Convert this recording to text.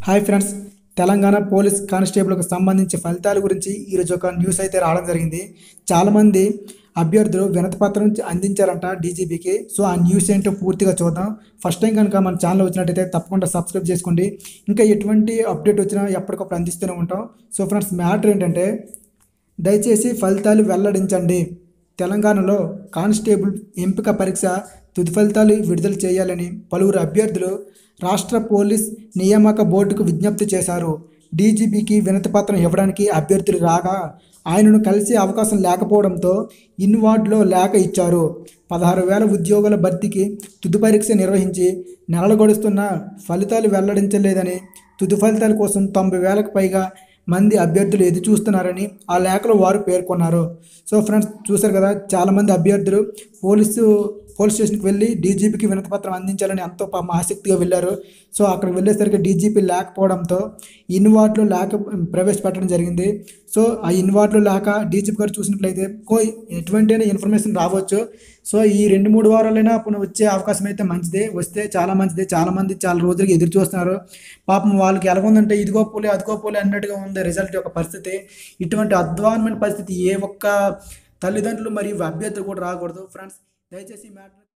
hi friends Telangana police కానిస్టేబుల్కి సంబంధించి ఫలితాల గురించి ఈరోజు ఒక న్యూస్ అయితే రావడం జరిగింది చాలామంది అభ్యర్థులు వినతిపత్రం అందించారంట డీజీపీకి సో ఆ న్యూస్ ఏంటో పూర్తిగా చూద్దాం ఫస్ట్ టైం కనుక మన ఛానల్ వచ్చినట్టయితే తప్పకుండా సబ్స్క్రైబ్ చేసుకోండి ఇంకా ఎటువంటి అప్డేట్ వచ్చినా ఎప్పటికప్పుడు అందిస్తూనే ఉంటాం సో ఫ్రెండ్స్ మ్యాటర్ ఏంటంటే దయచేసి ఫలితాలు వెల్లడించండి తెలంగాణలో కానిస్టేబుల్ ఎంపిక పరీక్ష తుది ఫలితాలు విడుదల చేయాలని పలువురు అభ్యర్థులు రాష్ట్ర పోలీస్ నియామక బోర్డుకు విజ్ఞప్తి చేశారు డీజీపీకి వినతిపత్రం ఇవ్వడానికి అభ్యర్థులు రాగా ఆయనను కలిసే అవకాశం లేకపోవడంతో ఇన్వార్డ్లో లేఖ ఇచ్చారు పదహారు వేల ఉద్యోగాల భర్తీకి తుది పరీక్ష నిర్వహించి నెలలు గడుస్తున్న ఫలితాలు వెల్లడించలేదని తుది ఫలితాల కోసం తొంభై వేలకు పైగా మంది అభ్యర్థులు ఎదురు చూస్తున్నారని ఆ లేఖలో వారు పేర్కొన్నారు సో ఫ్రెండ్స్ చూశారు కదా చాలామంది అభ్యర్థులు పోలీసు పోలీస్ స్టేషన్కి వెళ్ళి డీజీపీకి వినతిపత్రం అందించాలని ఎంతో పాపం ఆసక్తిగా వెళ్ళారు సో అక్కడికి వెళ్ళేసరికి డీజీపీ లేకపోవడంతో ఇన్వార్డ్లో లేఖ ప్రవేశపెట్టడం జరిగింది సో ఆ ఇన్వార్డ్లో లేక డీజీపీ గారు చూసినట్లయితే కో ఎటువంటి ఇన్ఫర్మేషన్ రావచ్చు సో ఈ రెండు మూడు వారాలైనా అప్పుడు వచ్చే అవకాశం అయితే మంచిదే వస్తే చాలా మంచిదే చాలా మంది చాలా రోజులకి ఎదురు చూస్తున్నారు పాపం వాళ్ళకి ఎలా ఉందంటే ఇదిగో పోలే అదిగో పోలే అన్నట్టుగా ఉంది రిజల్ట్ యొక్క పరిస్థితి ఇటువంటి అధ్వానమైన పరిస్థితి ఏ ఒక్క తల్లిదండ్రులు మరియు అభ్యర్థులు కూడా రాకూడదు ఫ్రెండ్స్ దయచేసి ఈ మ్యాటర్